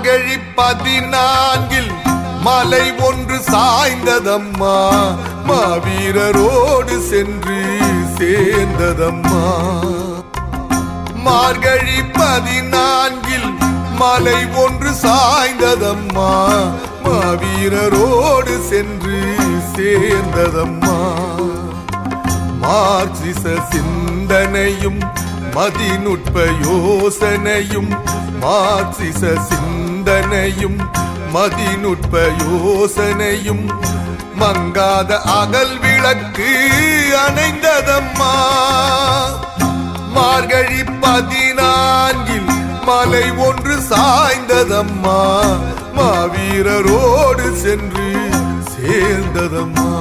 மார்கழி பதினான்கில் மலை ஒன்று சாய்ந்ததம்மா மாவீரரோடு சென்று சேர்ந்ததம்மா மார்கழி பதினான்கில் மலை ஒன்று சாய்ந்ததம்மா மாவீரரோடு சென்று சேர்ந்ததம்மா மார்க்சிச சிந்தனையும் மதிநுட்ப யோசனையும் மார்க்சிச சிந்தனையும் மதிநுட்ப யோசனையும் மங்காத அகல் விளக்கு அணைந்ததம்மா மார்கழி பதினான்கில் மலை ஒன்று சாய்ந்ததம்மா மாவீரரோடு சென்று சேர்ந்ததம்மா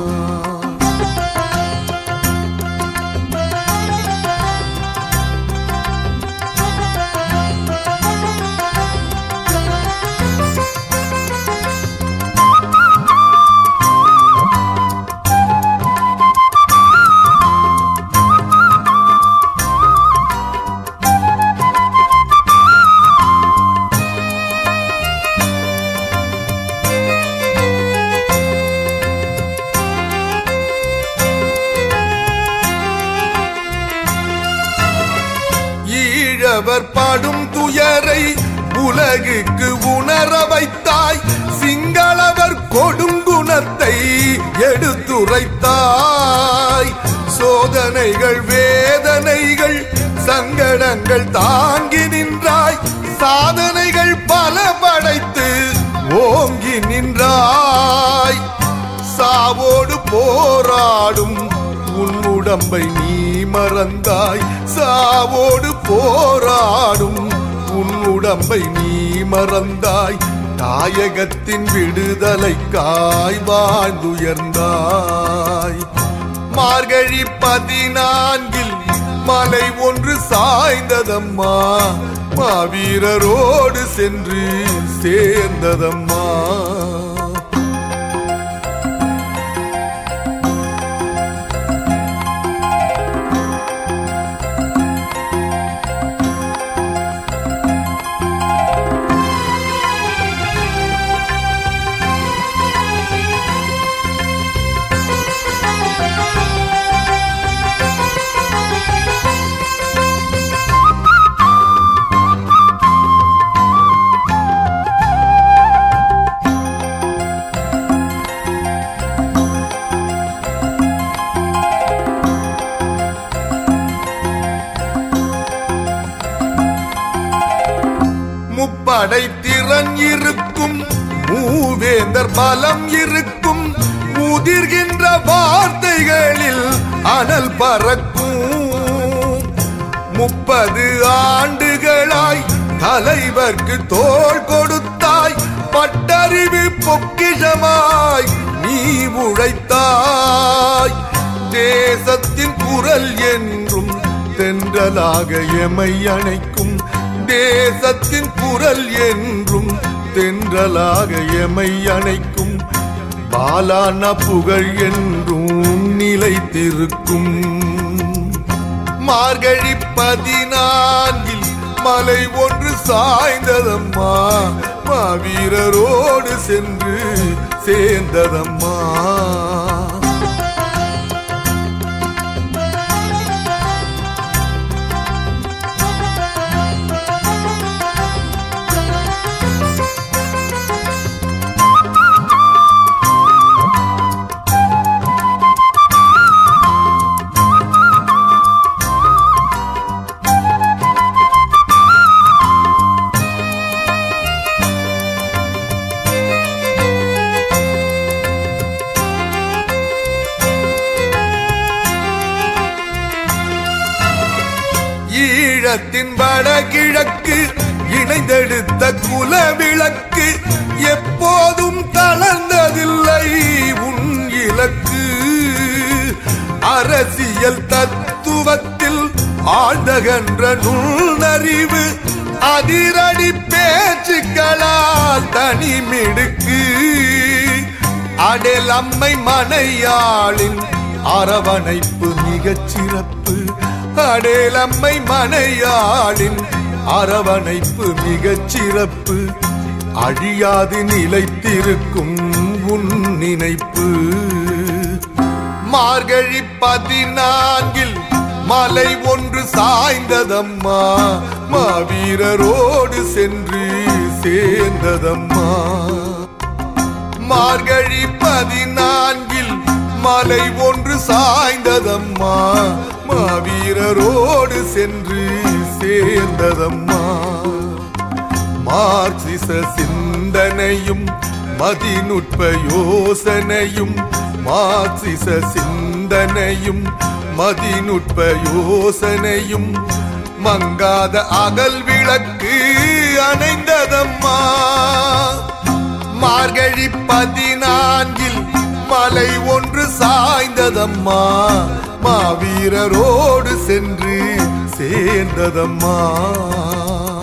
ஈழவர் படும் துயரை உலகுக்கு உணர வைத்தாய் சிங்களவர் கொடுங்குணத்தை எடுத்துரைத்தாய் சோதனைகள் வேதனைகள் சங்கடங்கள் தாங்கி நின்றாய் சாதனைகள் பல படைத்து ஓங்கி நின்றாய் சாவோடு போராடும் உன் உடம்பை நீ மறந்தாய் சாவோடு போராடும் உன் உடம்பை நீ மறந்தாய் தாயகத்தின் விடுதலைக்காய் வாழ்ந்துயர்ந்தாய் மார்கழி பதினான்கில் மலை ஒன்று சாய்ந்ததம்மா மாவீரரோடு சென்று சேர்ந்ததம்மா முப்படை திறன் இருக்கும் மூவேந்தர் பலம் இருக்கும் உதிர்கின்ற வார்த்தைகளில் அனல் பறக்கும் முப்பது ஆண்டுகளாய் தலைவர்க்கு தோள் கொடுத்தாய் பட்டறிவு பொக்கிஷமாய் நீ உழைத்தாய் தேசத்தின் குரல் என்றும் தென்றலாக எமை அணைக்கும் தேசத்தின் குரல் என்றும் தென்றலாக எமை அணைக்கும் பாலான புகழ் என்றும் நிலைத்திருக்கும் மார்கழி பதினான்கில் மலை ஒன்று சாய்ந்ததம்மா மாவீரரோடு சென்று சேர்ந்ததம்மா ஈழத்தின் வடகிழக்கு இணைந்தெடுத்த குலவிளக்கு எப்போதும் தளர்ந்ததில்லை உன் இலக்கு அரசியல் தத்துவத்தில் ஆழ்ந்தகன்ற நுண்ணறிவு அதிரடி பேச்சுக்களால் தனிமிடுக்கு அடல் அம்மை மனையாளின் அரவணைப்பு மிகச் சிறப்பு அடேலம்மை மனையாளின் அரவணைப்பு மிகச் சிறப்பு அழியாது நிலைத்திருக்கும் உன் நினைப்பு மார்கழி பதினான்கில் மலை ஒன்று சாய்ந்ததம்மா மாவீரரோடு சென்று சேர்ந்ததம்மா மார்கழி பதினான்கில் மலை ஒன்று சாய்ந்ததம்மா மாவீரரோடு சென்று சேர்ந்ததம்மா மார்க்சிச சிந்தனையும் மதிநுட்ப யோசனையும் மார்க்சிச சிந்தனையும் மதிநுட்ப யோசனையும் மங்காத அகல் விளக்கு அணைந்ததம்மா மார்கழி பதினான்கில் மலை ஒன்று சாய்ந்ததம்மா மாவீரரோடு சென்று சேர்ந்ததம்மா